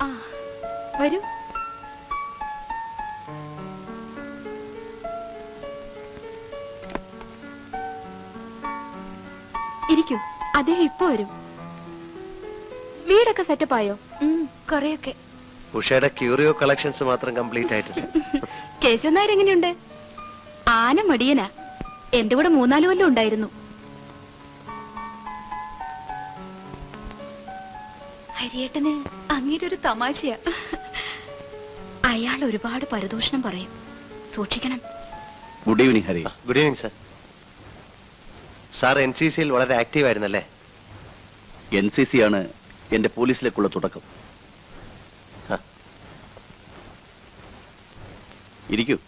ആ വരൂ ഇരിക്കൂ അദ്ദേഹം ഇപ്പൊ വരും വീടൊക്കെ സെറ്റപ്പ് ആയോ കൊറേയൊക്കെ ഉഷയുടെ ക്യൂറിയോ കളക്ഷൻസ് മാത്രം കംപ്ലീറ്റ് ആയിട്ടില്ല കേശവൻ നായർ എങ്ങനെയുണ്ട് ആന മടിയനാ എന്റെ കൂടെ മൂന്നാല് കൊല്ലം ഉണ്ടായിരുന്നു ഹരിയേട്ടന് അങ്ങേരെ ഒരു തമാശയാ അയാൾ ഒരുപാട് പരദൂഷണം പറയും സൂക്ഷിക്കണം good evening Hari good evening sir sir N C സിയിൽ വളരെ ആക്റ്റീവ് ആയിരുന്നല്ലേ എൻ സി സി ആണ് എന്റെ പോലീസിലേക്കുള്ള തുടക്കം ആ. ഇരിക്കൂ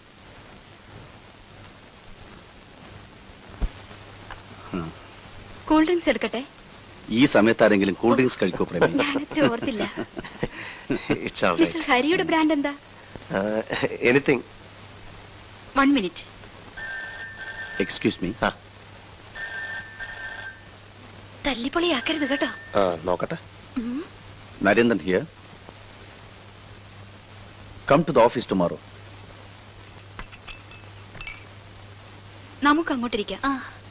കൂൾ ഡ്രിങ്ക്സ് എടുക്കട്ടെ ഈ സമയത്ത് ആരെങ്കിലും കൂൾ ഡ്രിങ്ക്സ് കഴിക്കോ പ്രേമി ഞാനത്ര ഓർത്തില്ല ഇറ്റ്സ് ഓൾ മിസ്റ്റർ ഹരിയുടെ ബ്രാൻഡ് എന്താ anything one minute excuse me ആ തല്ലിപ്പൊളിയാക്കരുത് കേട്ടോ ആ നോക്കട്ടെ ഉം. Narendran here come to the office tomorrow നമുക്ക് അങ്ങോട്ടിരിക്കാം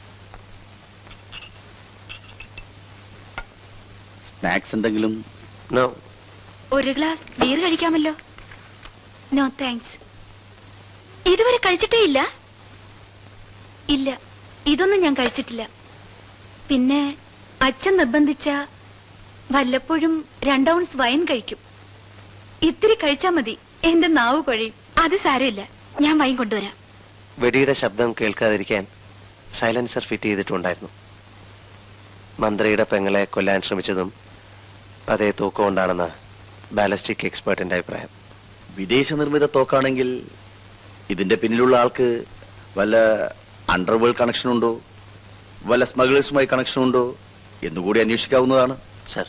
സ്നാക്സ് എന്തെങ്കിലും നോ ഒരു ഗ്ലാസ് ബീർ കഴിക്കാമല്ലോ നോ താങ്ക്സ് ഇതുവരെ കഴിച്ചിട്ടേ ഇല്ല ഇല്ല ഇതൊന്നും ഞാൻ കഴിച്ചിട്ടില്ല പിന്നെ അച്ഛൻ നിർബന്ധിച്ച വല്ലപ്പോഴും രണ്ട് ഔൺസ് വൈൻ കഴിക്കും ഇത്തിരി കഴിച്ചാ മതി എന്റെ നാവ് കുഴയും അത് സാരമില്ല ഞാൻ വൈൻ കൊണ്ടുവരാം വെടിയുടെ ശബ്ദം കേൾക്കാതിരിക്കാൻ സൈലൻസർ ഫിറ്റ് ചെയ്തിട്ടുണ്ടായിരുന്നു മന്ത്രിയുടെ പെങ്ങളെ കൊല്ലാൻ ശ്രമിച്ചതും അതേ തൂക്കം കൊണ്ടാണെന്ന് ബാലസ്റ്റിക് എക്സ്പേർട്ടിന്റെ അഭിപ്രായം വിദേശ നിർമ്മിത തോക്കാണെങ്കിൽ ഇതിന്റെ പിന്നിലുള്ള ആൾക്ക് വല്ല അണ്ടർവേൾഡ് കണക്ഷൻ ഉണ്ടോ വല്ല സ്മഗ്ലേഴ്സുമായി കണക്ഷൻ ഉണ്ടോ എന്നുകൂടി അന്വേഷിക്കാവുന്നതാണ് സർ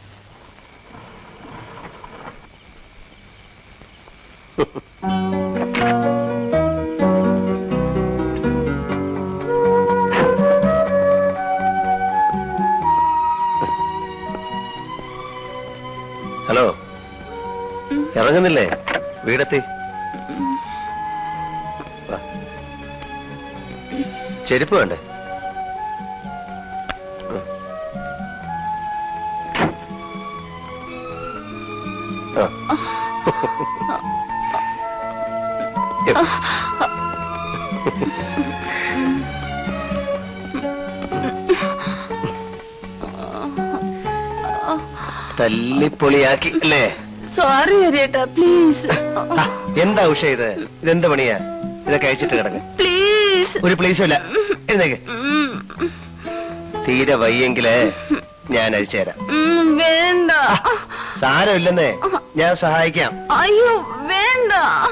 ഹലോ ഇറങ്ങുന്നില്ലേ വീടെത്തി വാ. ചെരുപ്പ് വേണ്ടേ ആ. തല്ലിപ്പൊളിയാക്കി അല്ലേ സോറി ഹരിയേട്ടാ പ്ലീസ് ആ, എന്താ ഉഷ ഇത് ഇതെന്ത് പണിയാ ഇതൊക്കെ അയച്ചിട്ട് കിടക്ക് പ്ലീസ് ഒരു പ്ലേസും ഇല്ല എഴുന്നേക്ക് തീരെ വയ്യെങ്കില് ഞാൻ അഴിച്ചു തരാം വേണ്ട സാരമില്ലെന്നേ ഞാൻ സഹായിക്കാം അയ്യോ വേണ്ട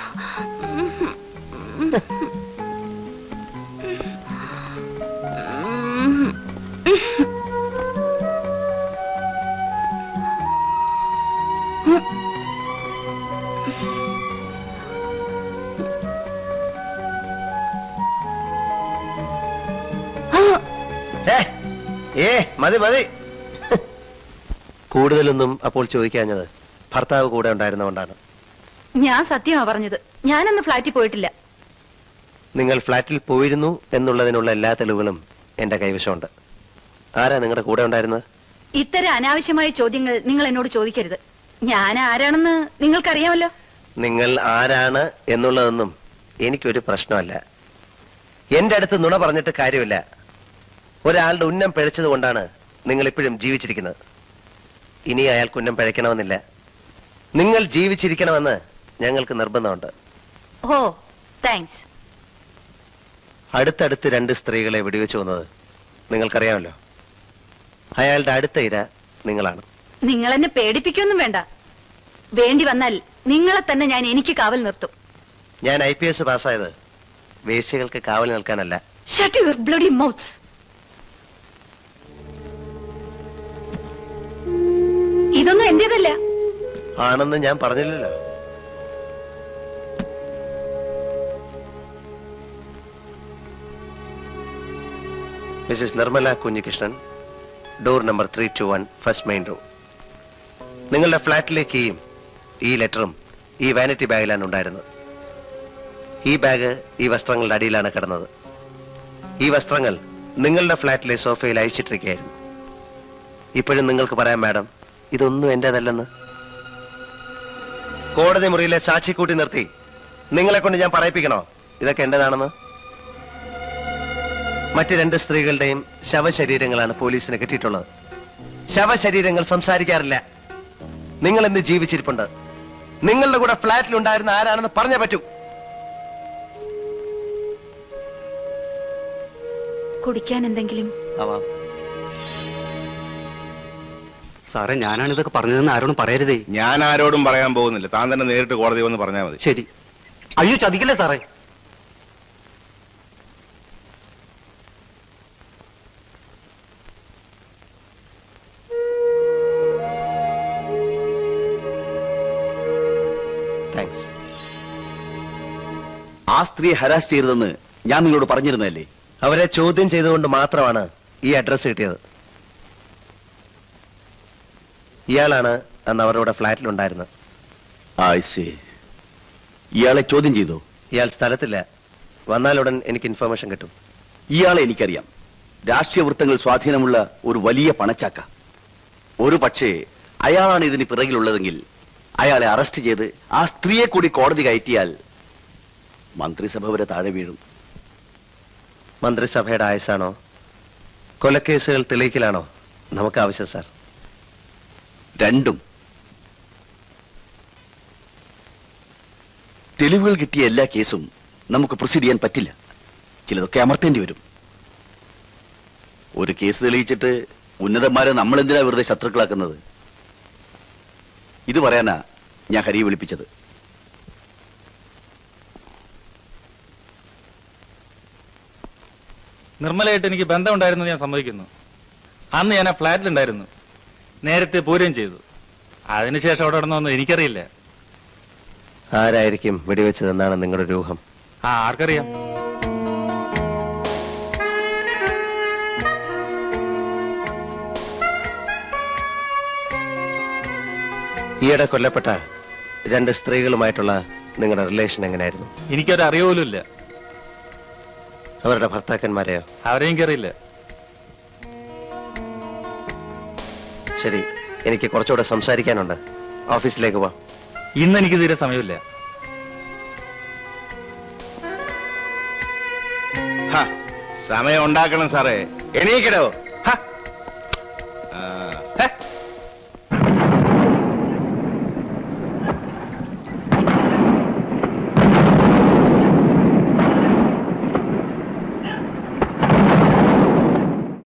ഏ, ഏ മതി മതി കൂടുതലൊന്നും അപ്പോൾ ചോദിക്കാഞ്ഞത് ഭർത്താവ് കൂടെ ഉണ്ടായിരുന്നതുകൊണ്ടാണ് ഞാൻ സത്യമാ പറഞ്ഞത് ഞാനന്ന് ഫ്ലാറ്റിൽ പോയിട്ടില്ല നിങ്ങൾ ഫ്ലാറ്റിൽ പോയിരുന്നു എന്നുള്ളതിനുള്ള എല്ലാ തെളിവുകളും എന്റെ കൈവശമുണ്ട് ആരാ നിങ്ങളുടെ കൂടെ ഉണ്ടായിരുന്നത് ഇത്തരം അനാവശ്യമായ ചോദ്യങ്ങൾ നിങ്ങൾ എന്നോട് ചോദിക്കരുത് ഞാൻ ആരാണെന്ന് നിങ്ങൾക്കറിയാമല്ലോ നിങ്ങൾ ആരാണ് എന്നുള്ളതൊന്നും എനിക്കൊരു പ്രശ്നമല്ല എന്റെ അടുത്ത് നുണ പറഞ്ഞിട്ട് കാര്യമില്ല ഒരാളുടെ ഉന്നം പിഴച്ചത് കൊണ്ടാണ് നിങ്ങൾ ഇപ്പോഴും ജീവിച്ചിരിക്കുന്നത് ഇനി അയാൾക്ക് ഉന്നം പിഴയ്ക്കണമെന്നില്ല നിങ്ങൾ ജീവിച്ചിരിക്കണമെന്ന് ഞങ്ങൾക്ക് നിർബന്ധമുണ്ട് ഓ താങ്ക്സ് അടുത്തടുത്ത് രണ്ട് സ്ത്രീകളെ വെടിവെച്ചു വന്നത് നിങ്ങൾക്കറിയാമല്ലോ അയാളുടെ അടുത്ത ഇര നിങ്ങളാണ് നിങ്ങൾ എന്നെ പേടിപ്പിക്കൊന്നും വേണ്ട വേണ്ടി വന്നാൽ നിങ്ങളെ തന്നെ ഞാൻ എനിക്ക് കാവൽ നിർത്തും ഞാൻ ഐ പി എസ് പാസ്സായത് വേശ്യകൾക്ക് കാവൽ നിൽക്കാനല്ല ഷട്ട് യുവർ ബ്ലഡി മൗത്ത് ഇതൊന്നും എന്റേതല്ല ആണെന്ന് ഞാൻ പറഞ്ഞില്ലല്ലോ Mrs Nirmala Kunhikrishnan door number three two one first main room നിങ്ങളുടെ ഫ്ലാറ്റിലെ കീയും ഈ ലെറ്ററും ഈ വാനിറ്റി ബാഗിലാണ് ഉണ്ടായിരുന്നത് ഈ ബാഗ് ഈ വസ്ത്രങ്ങളുടെ അടിയിലാണ് കിടന്നത് ഈ വസ്ത്രങ്ങൾ നിങ്ങളുടെ ഫ്ലാറ്റിലെ സോഫയിൽ അയച്ചിട്ടിരിക്കുകയായിരുന്നു ഇപ്പോഴും നിങ്ങൾക്ക് പറയാം മാഡം ഇതൊന്നും എന്റേതല്ലെന്ന് കോടതി മുറിയിലെ സാക്ഷി കൂട്ടി നിർത്തി നിങ്ങളെ കൊണ്ട് ഞാൻ പറയിപ്പിക്കണോ ഇതൊക്കെ എന്റേതാണെന്ന് മറ്റ് രണ്ട് സ്ത്രീകളുടെയും ശവശരീരങ്ങളാണ് പോലീസിന് കിട്ടിയിട്ടുള്ളത് ശവശരീരങ്ങൾ സംസാരിക്കാറില്ല നിങ്ങൾ എന്ത് ജീവിച്ചിരിപ്പുണ്ട് നിങ്ങളുടെ കൂടെ ഫ്ലാറ്റിൽ ഉണ്ടായിരുന്ന ആരാണെന്ന് പറഞ്ഞേ പറ്റൂ കുടിക്കാൻ എന്തെങ്കിലും ആവാം സാറേ ഞാനാണ് ഇതൊക്കെ പറഞ്ഞതെന്ന് ആരോടും പറയരുതേ ഞാൻ ആരോടും പറയാൻ പോകുന്നില്ല താൻ തന്നെ നേരിട്ട് കോടതി വന്ന് പറഞ്ഞാൽ മതി ശരി അയ്യോ ചതിക്കല്ലേ സാറേ താങ്ക്സ് ആ സ്ത്രീയെ ഹരാസ് ചെയ്തതെന്ന് ഞാൻ നിങ്ങളോട് പറഞ്ഞിരുന്നല്ലേ അവരെ ചോദ്യം ചെയ്തുകൊണ്ട് മാത്രമാണ് ഈ അഡ്രസ് കിട്ടിയത് ഇയാളാണ് അന്ന് അവരുടെ ഫ്ലാറ്റിലുണ്ടായിരുന്നത് ആയിസേ ഇയാളെ ചോദ്യം ചെയ്തോ ഇയാൾ സ്ഥലത്തില്ല വന്നാലുടൻ എനിക്ക് ഇൻഫർമേഷൻ കിട്ടും ഇയാളെ എനിക്കറിയാം രാഷ്ട്രീയ വൃത്തങ്ങൾ സ്വാധീനമുള്ള ഒരു വലിയ പണച്ചാക്ക ഒരു പക്ഷേ അയാളാണ് ഇതിന് പിറകിലുള്ളതെങ്കിൽ അയാളെ അറസ്റ്റ് ചെയ്ത് ആ സ്ത്രീയെ കൂടി കോടതി കയറ്റിയാൽ മന്ത്രിസഭ വരെ താഴെ വീഴും മന്ത്രിസഭയുടെ ആയുസാണോ കൊലക്കേസുകൾ തെളിയിക്കലാണോ നമുക്ക് ആവശ്യം സാർ രണ്ടും തെളിവുകൾ കിട്ടിയ എല്ലാ കേസും നമുക്ക് പ്രൊസീഡ് ചെയ്യാൻ പറ്റില്ല ചിലതൊക്കെ അമർത്തേണ്ടി വരും ഒരു കേസ് തെളിയിച്ചിട്ട് ഉന്നതന്മാരെ നമ്മൾ എന്തിനാ വെറുതെ ശത്രുക്കളാക്കുന്നത് ഇത് പറയാനാ ഞാൻ ഹരിയെ വിളിപ്പിച്ചത് നിർമ്മലയായിട്ട് എനിക്ക് ബന്ധമുണ്ടായിരുന്നു ഞാൻ സമ്മതിക്കുന്നു അന്ന് ഞാൻ ആ ഫ്ലാറ്റിലുണ്ടായിരുന്നു നേരത്തെ പൂരം ചെയ്തു അതിനുശേഷം അവിടെ നടന്നൊന്നും എനിക്കറിയില്ല ആരായിരിക്കും വെടിവെച്ചതെന്നാണ് നിങ്ങളുടെ ഒരു ഊഹം ആ ആർക്കറിയാം ഈയിടെ കൊല്ലപ്പെട്ട രണ്ട് സ്ത്രീകളുമായിട്ടുള്ള നിങ്ങളുടെ റിലേഷൻ എങ്ങനെയായിരുന്നു എനിക്കൊരു അറിവ് പോലും ഇല്ല അവരുടെ ഭർത്താക്കന്മാരെയോ അവരെ എനിക്കറിയില്ല ശരി എനിക്ക് കുറച്ചുകൂടെ സംസാരിക്കാനുണ്ട് ഓഫീസിലേക്ക് പോവാം ഇന്ന് എനിക്ക് തീരെ സമയമില്ല ഹ, സമയം ഉണ്ടാക്കണം സാറേ എണീക്കടോ